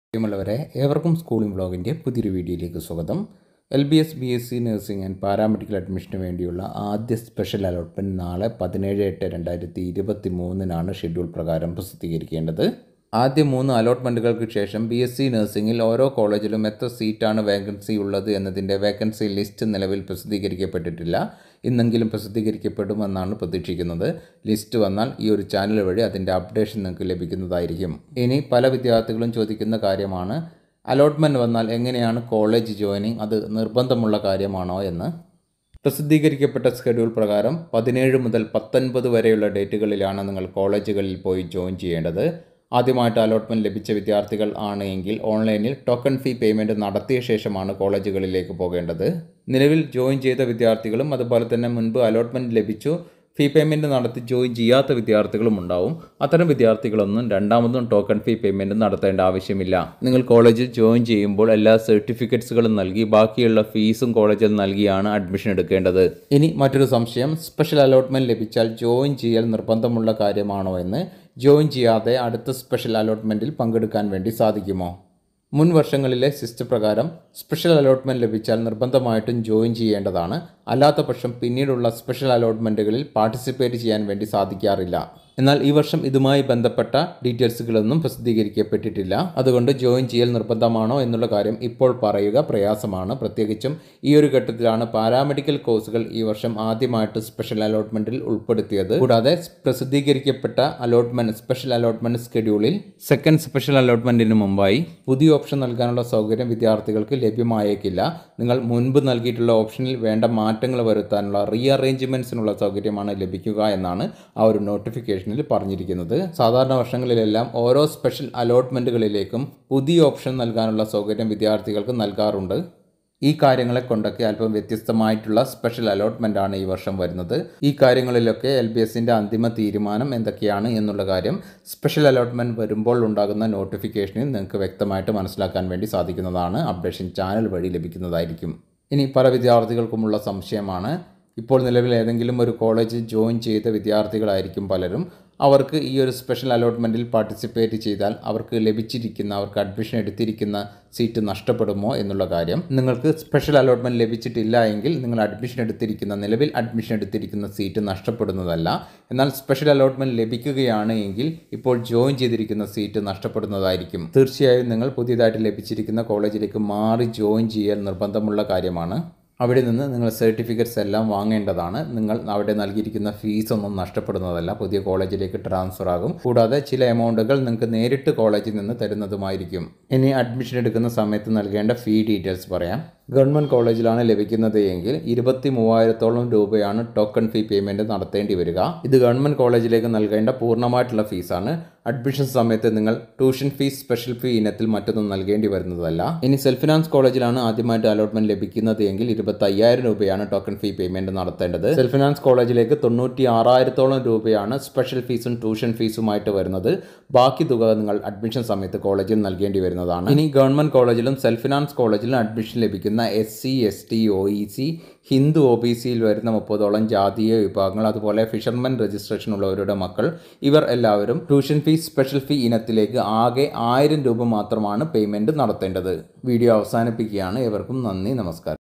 പ്രിയമുള്ളവരെ ഏവർക്കും സ്കൂളിംഗ് വ്ളോഗിൻ്റെ പുതിയൊരു വീഡിയോയിലേക്ക് സ്വാഗതം L B S B S C nursing and paramedical അഡ്മിഷന് വേണ്ടിയുള്ള ആദ്യ സ്പെഷ്യൽ അലോട്ട്മെൻറ്റ് നാളെ പതിനേഴ് എട്ട് രണ്ടായിരത്തി ഇരുപത്തി മൂന്നിനാണ് ഷെഡ്യൂൾ പ്രകാരം പ്രസിദ്ധീകരിക്കേണ്ടത് ആദ്യ മൂന്ന് അലോട്ട്മെൻറ്റുകൾക്ക് ശേഷം ബി എസ് സി നഴ്സിംഗിൽ ഓരോ കോളേജിലും എത്ര സീറ്റാണ് വേക്കൻസി ഉള്ളത് എന്നതിൻ്റെ വേക്കൻസി ലിസ്റ്റ് നിലവിൽ പ്രസിദ്ധീകരിക്കപ്പെട്ടിട്ടില്ല ഇന്നെങ്കിലും പ്രസിദ്ധീകരിക്കപ്പെടുമെന്നാണ് പ്രതീക്ഷിക്കുന്നത് ലിസ്റ്റ് വന്നാൽ ഈ ഒരു ചാനൽ വഴി അതിൻ്റെ അപ്ഡേഷൻ നിങ്ങൾക്ക് ലഭിക്കുന്നതായിരിക്കും ഇനി പല വിദ്യാർത്ഥികളും ചോദിക്കുന്ന കാര്യമാണ് അലോട്ട്മെൻറ്റ് വന്നാൽ എങ്ങനെയാണ് കോളേജ് ജോയിനിങ് അത് നിർബന്ധമുള്ള കാര്യമാണോ എന്ന് പ്രസിദ്ധീകരിക്കപ്പെട്ട സ്കെഡ്യൂൾ പ്രകാരം പതിനേഴ് മുതൽ പത്തൊൻപത് വരെയുള്ള ഡേറ്റുകളിലാണ് നിങ്ങൾ കോളേജുകളിൽ പോയി ജോയിൻ ചെയ്യേണ്ടത് ആദ്യമായിട്ട് അലോട്ട്മെൻറ്റ് ലഭിച്ച വിദ്യാർത്ഥികൾ ആണ് എങ്കിൽ ഓൺലൈനിൽ ടോക്കൺ ഫീ പേയ്മെൻറ്റ് നടത്തിയ ശേഷമാണ് കോളേജുകളിലേക്ക് പോകേണ്ടത് നിലവിൽ ജോയിൻ ചെയ്ത വിദ്യാർത്ഥികളും അതുപോലെ തന്നെ മുൻപ് അലോട്ട്മെൻറ്റ് ലഭിച്ചു ഫീ പേയ്മെൻറ്റ് നടത്തി ജോയിൻ ചെയ്യാത്ത വിദ്യാർത്ഥികളും ഉണ്ടാവും അത്തരം വിദ്യാർത്ഥികളൊന്നും രണ്ടാമതും ടോക്കൺ ഫീ പേയ്മെൻറ്റ് നടത്തേണ്ട ആവശ്യമില്ല നിങ്ങൾ കോളേജിൽ ജോയിൻ ചെയ്യുമ്പോൾ എല്ലാ സർട്ടിഫിക്കറ്റ്സുകളും നൽകി ബാക്കിയുള്ള ഫീസും കോളേജിൽ നൽകിയാണ് അഡ്മിഷൻ എടുക്കേണ്ടത് ഇനി മറ്റൊരു സംശയം സ്പെഷ്യൽ അലോട്ട്മെൻറ്റ് ലഭിച്ചാൽ ജോയിൻ ചെയ്യൽ നിർബന്ധമുള്ള കാര്യമാണോ എന്ന് ജോയിൻ ചെയ്യാതെ അടുത്ത സ്പെഷ്യൽ അലോട്ട്മെൻറ്റിൽ പങ്കെടുക്കാൻ വേണ്ടി സാധിക്കുമോ മുൻ വർഷങ്ങളിലെ സിസ്റ്റം പ്രകാരം സ്പെഷ്യൽ അലോട്ട്മെൻറ്റ് ലഭിച്ചാൽ നിർബന്ധമായിട്ടും ജോയിൻ ചെയ്യേണ്ടതാണ് അല്ലാത്ത പക്ഷം പിന്നീടുള്ള സ്പെഷ്യൽ അലോട്ട്മെൻറ്റുകളിൽ പാർട്ടിസിപ്പേറ്റ് ചെയ്യാൻ വേണ്ടി സാധിക്കാറില്ല എന്നാൽ ഈ വർഷം ഇതുമായി ബന്ധപ്പെട്ട ഡീറ്റെയിൽസുകളൊന്നും പ്രസിദ്ധീകരിക്കപ്പെട്ടിട്ടില്ല അതുകൊണ്ട് ജോയിൻ ചെയ്യൽ നിർബന്ധമാണോ എന്നുള്ള കാര്യം ഇപ്പോൾ പറയുക പ്രയാസമാണ് പ്രത്യേകിച്ചും ഈ ഒരു ഘട്ടത്തിലാണ് പാരാമെഡിക്കൽ കോഴ്സുകൾ ഈ വർഷം ആദ്യമായിട്ട് സ്പെഷ്യൽ അലോട്ട്മെൻറ്റിൽ ഉൾപ്പെടുത്തിയത് കൂടാതെ പ്രസിദ്ധീകരിക്കപ്പെട്ട അലോട്ട്മെൻറ്റ് സ്പെഷ്യൽ അലോട്ട്മെൻറ്റ് സ്കെഡ്യൂളിൽ സെക്കൻഡ് സ്പെഷ്യൽ അലോട്ട്മെൻറ്റിന് മുമ്പായി പുതിയ ഓപ്ഷൻ നൽകാനുള്ള സൗകര്യം വിദ്യാർത്ഥികൾക്ക് ലഭ്യമായേക്കില്ല നിങ്ങൾ മുൻപ് നൽകിയിട്ടുള്ള ഓപ്ഷനിൽ വേണ്ട മാറ്റങ്ങൾ വരുത്താനുള്ള റീ അറേഞ്ച്മെൻറ്റ്സിനുള്ള സൗകര്യമാണ് ലഭിക്കുക എന്നാണ് ആ ഒരു നോട്ടിഫിക്കേഷനിൽ പറഞ്ഞിരിക്കുന്നത് സാധാരണ വർഷങ്ങളിലെല്ലാം ഓരോ സ്പെഷ്യൽ അലോട്ട്മെൻറ്റുകളിലേക്കും പുതിയ ഓപ്ഷൻ നൽകാനുള്ള സൗകര്യം വിദ്യാർത്ഥികൾക്ക് നൽകാറുണ്ട് ഈ കാര്യങ്ങളെ കൊണ്ടൊക്കെ അല്പം വ്യത്യസ്തമായിട്ടുള്ള സ്പെഷ്യൽ അലോട്ട്മെൻ്റ് ആണ് ഈ വർഷം വരുന്നത് ഈ കാര്യങ്ങളിലൊക്കെ എൽ ബി എസിൻ്റെ അന്തിമ തീരുമാനം എന്തൊക്കെയാണ് എന്നുള്ള കാര്യം സ്പെഷ്യൽ അലോട്ട്മെൻറ്റ് വരുമ്പോൾ ഉണ്ടാകുന്ന നോട്ടിഫിക്കേഷനിൽ നിങ്ങൾക്ക് വ്യക്തമായിട്ട് മനസ്സിലാക്കാൻ വേണ്ടി സാധിക്കുന്നതാണ് അപ്ഡേഷൻ ചാനൽ വഴി ലഭിക്കുന്നതായിരിക്കും ഇനി പല വിദ്യാർത്ഥികൾക്കുമുള്ള സംശയമാണ് ഇപ്പോൾ നിലവിൽ ഏതെങ്കിലും ഒരു കോളേജിൽ ജോയിൻ ചെയ്ത വിദ്യാർത്ഥികളായിരിക്കും പലരും അവർക്ക് ഈ ഒരു സ്പെഷ്യൽ അലോട്ട്മെൻറ്റിൽ പാർട്ടിസിപ്പേറ്റ് ചെയ്താൽ അവർക്ക് ലഭിച്ചിരിക്കുന്ന അവർക്ക് അഡ്മിഷൻ എടുത്തിരിക്കുന്ന സീറ്റ് നഷ്ടപ്പെടുമോ എന്നുള്ള കാര്യം നിങ്ങൾക്ക് സ്പെഷ്യൽ അലോട്ട്മെൻറ്റ് ലഭിച്ചിട്ടില്ല എങ്കിൽ നിങ്ങൾ അഡ്മിഷൻ എടുത്തിരിക്കുന്ന നിലവിൽ അഡ്മിഷൻ എടുത്തിരിക്കുന്ന സീറ്റ് നഷ്ടപ്പെടുന്നതല്ല എന്നാൽ സ്പെഷ്യൽ അലോട്ട്മെൻറ്റ് ലഭിക്കുകയാണ് എങ്കിൽ ഇപ്പോൾ ജോയിൻ ചെയ്തിരിക്കുന്ന സീറ്റ് നഷ്ടപ്പെടുന്നതായിരിക്കും തീർച്ചയായും നിങ്ങൾ പുതിയതായിട്ട് ലഭിച്ചിരിക്കുന്ന കോളേജിലേക്ക് മാറി ജോയിൻ ചെയ്യാൻ നിർബന്ധമുള്ള കാര്യമാണ് അവിടെ നിന്ന് നിങ്ങൾ സർട്ടിഫിക്കറ്റ്സ് എല്ലാം വാങ്ങേണ്ടതാണ് നിങ്ങൾ അവിടെ നൽകിയിരിക്കുന്ന ഫീസ് ഒന്നും നഷ്ടപ്പെടുന്നതല്ല പുതിയ കോളേജിലേക്ക് ട്രാൻസ്ഫർ ആകും കൂടാതെ ചില എമൗണ്ടുകൾ നിങ്ങൾക്ക് നേരിട്ട് കോളേജിൽ നിന്ന് തരുന്നതുമായിരിക്കും ഇനി അഡ്മിഷൻ എടുക്കുന്ന സമയത്ത് നൽകേണ്ട ഫീ ഡീറ്റെയിൽസ് പറയാം ഗവൺമെൻറ് കോളേജിലാണ് ലഭിക്കുന്നത് എങ്കിൽ ഇരുപത്തി മൂവായിരത്തോളം രൂപയാണ് ടോക്കൺ ഫീ പേയ്മെൻറ്റ് നടത്തേണ്ടി വരിക ഇത് ഗവൺമെൻറ് കോളേജിലേക്ക് നൽകേണ്ട പൂർണ്ണമായിട്ടുള്ള ഫീസാണ് അഡ്മിഷൻ സമയത്ത് നിങ്ങൾ ട്യൂഷൻ ഫീസ് സ്പെഷ്യൽ ഫീ ഇനത്തിൽ മറ്റൊന്നും നൽകേണ്ടി വരുന്നതല്ല ഇനി സെൽഫ് ഫിനാൻസ് കോളേജിലാണ് ആദ്യമായിട്ട് അലോട്ട്മെന്റ് ലഭിക്കുന്നത് എങ്കിൽ ഇരുപത്തി അയ്യായിരം രൂപയാണ് ടോക്കൺ ഫീ പേയ്മെന്റ് നടത്തേണ്ടത് സെൽഫ് ഫിനാൻസ് കോളേജിലേക്ക് തൊണ്ണൂറ്റി ആറായിരത്തോളം രൂപയാണ് സ്പെഷ്യൽ ഫീസും ട്യൂഷൻ ഫീസുമായിട്ട് വരുന്നത് ബാക്കി തുക നിങ്ങൾ അഡ്മിഷൻ സമയത്ത് കോളേജിൽ നൽകേണ്ടി വരുന്നതാണ് ഇനി ഗവൺമെന്റ് കോളേജിലും സെൽഫ് ഫിനാൻസ് കോളേജിലും അഡ്മിഷൻ ലഭിക്കുന്ന S C S T O E C Hindu O B സിയിൽ വരുന്ന മുപ്പതോളം ജാതീയ വിഭാഗങ്ങൾ അതുപോലെ ഫിഷർമെൻ രജിസ്ട്രേഷൻ ഉള്ളവരുടെ മക്കൾ ഇവർ എല്ലാവരും ട്യൂഷൻ ഫീസ് സ്പെഷ്യൽ ഫീ ഇനത്തിലേക്ക് ആകെ ആയിരം രൂപ മാത്രമാണ് പേയ്മെൻറ്റ് നടത്തേണ്ടത് വീഡിയോ അവസാനിപ്പിക്കുകയാണ് ഇവർക്കും നന്ദി നമസ്കാരം